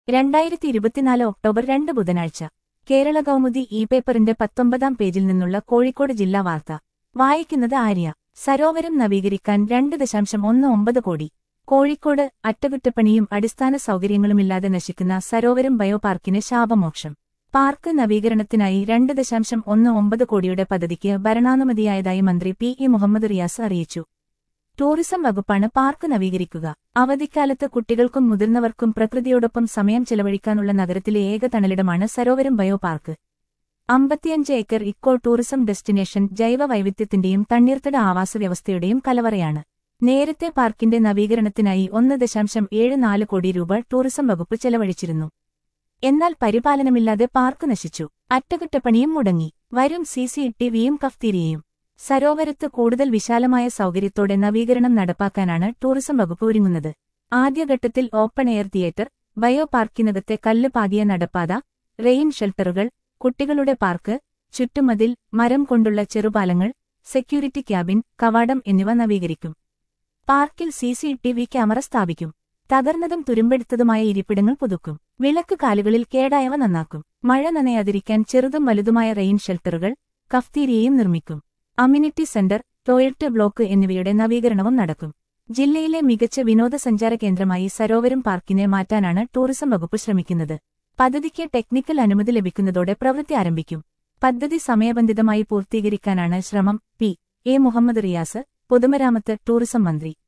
രണ്ടായിരത്തി ഇരുപത്തിനാല് ഒക്ടോബർ രണ്ട് ബുധനാഴ്ച കേരള കൗമുദി ഇ പേപ്പറിന്റെ പത്തൊമ്പതാം പേജിൽ നിന്നുള്ള കോഴിക്കോട് ജില്ലാ വാർത്ത വായിക്കുന്നത് ആര്യ സരോവരം നവീകരിക്കാൻ രണ്ട് ദശാംശം ഒന്ന് ഒമ്പത് കോടി കോഴിക്കോട് അറ്റകുറ്റപ്പണിയും അടിസ്ഥാന സൗകര്യങ്ങളുമില്ലാതെ നശിക്കുന്ന സരോവരം ബയോപാർക്കിന് ശാപമോക്ഷം പാർക്ക് നവീകരണത്തിനായി രണ്ട് ദശാംശം ഒന്ന് ഒമ്പത് കോടിയുടെ പദ്ധതിക്ക് ഭരണാനുമതിയായതായി മന്ത്രി പി ഇ മുഹമ്മദ് റിയാസ് അറിയിച്ചു ടൂറിസം വകുപ്പാണ് പാർക്ക് നവീകരിക്കുക അവധിക്കാലത്ത് കുട്ടികൾക്കും മുതിർന്നവർക്കും പ്രകൃതിയോടൊപ്പം സമയം ചെലവഴിക്കാനുള്ള നഗരത്തിലെ ഏക തണലിടമാണ് സരോവരം ബയോ പാർക്ക് അമ്പത്തിയഞ്ച് ഏക്കർ ഇക്കോ ടൂറിസം ഡെസ്റ്റിനേഷൻ ജൈവ വൈവിധ്യത്തിന്റെയും തണ്ണീർത്തട ആവാസ വ്യവസ്ഥയുടെയും കലവറയാണ് നേരത്തെ പാർക്കിന്റെ നവീകരണത്തിനായി ഒന്ന് ദശാംശം ഏഴ് നാല് കോടി രൂപ ടൂറിസം വകുപ്പ് ചെലവഴിച്ചിരുന്നു എന്നാൽ പരിപാലനമില്ലാതെ പാർക്ക് നശിച്ചു അറ്റകുറ്റപ്പണിയും മുടങ്ങി വരും സി സി ടിവിയും കഫ്തീരിയയും സരോവരത്ത് കൂടുതൽ വിശാലമായ സൗകര്യത്തോടെ നവീകരണം നടപ്പാക്കാനാണ് ടൂറിസം വകുപ്പ് ഒരുങ്ങുന്നത് ആദ്യഘട്ടത്തിൽ ഓപ്പൺ എയർ തിയേറ്റർ ബയോ പാർക്കിനകത്തെ കല്ല് പാകിയ നടപ്പാത റെയിൻ ഷെൽട്ടറുകൾ കുട്ടികളുടെ പാർക്ക് ചുറ്റുമതിൽ മരം കൊണ്ടുള്ള ചെറുപാലങ്ങൾ സെക്യൂരിറ്റി ക്യാബിൻ കവാടം എന്നിവ നവീകരിക്കും പാർക്കിൽ C C T V camera സ്ഥാപിക്കും തകർന്നതും തുരുമ്പെടുത്തതുമായ ഇരിപ്പിടങ്ങൾ പുതുക്കും വിളക്ക് കാലുകളിൽ കേടായവ നന്നാക്കും മഴ നനയാതിരിക്കാൻ ചെറുതും വലുതുമായ റെയിൻ ഷെൽട്ടറുകൾ കഫ്തീരിയയും നിർമ്മിക്കും അമ്യൂണിറ്റി സെന്റർ ടോയ്ലറ്റ് ബ്ലോക്ക് എന്നിവയുടെ നവീകരണവും നടക്കും ജില്ലയിലെ മികച്ച വിനോദസഞ്ചാര കേന്ദ്രമായി സരോവരം പാർക്കിനെ മാറ്റാനാണ് ടൂറിസം വകുപ്പ് ശ്രമിക്കുന്നത് പദ്ധതിക്ക് ടെക്നിക്കൽ അനുമതി ലഭിക്കുന്നതോടെ പ്രവൃത്തി ആരംഭിക്കും പദ്ധതി സമയബന്ധിതമായി പൂർത്തീകരിക്കാനാണ് ശ്രമം പി എ മുഹമ്മദ് റിയാസ് പൊതുമരാമത്ത് ടൂറിസം മന്ത്രി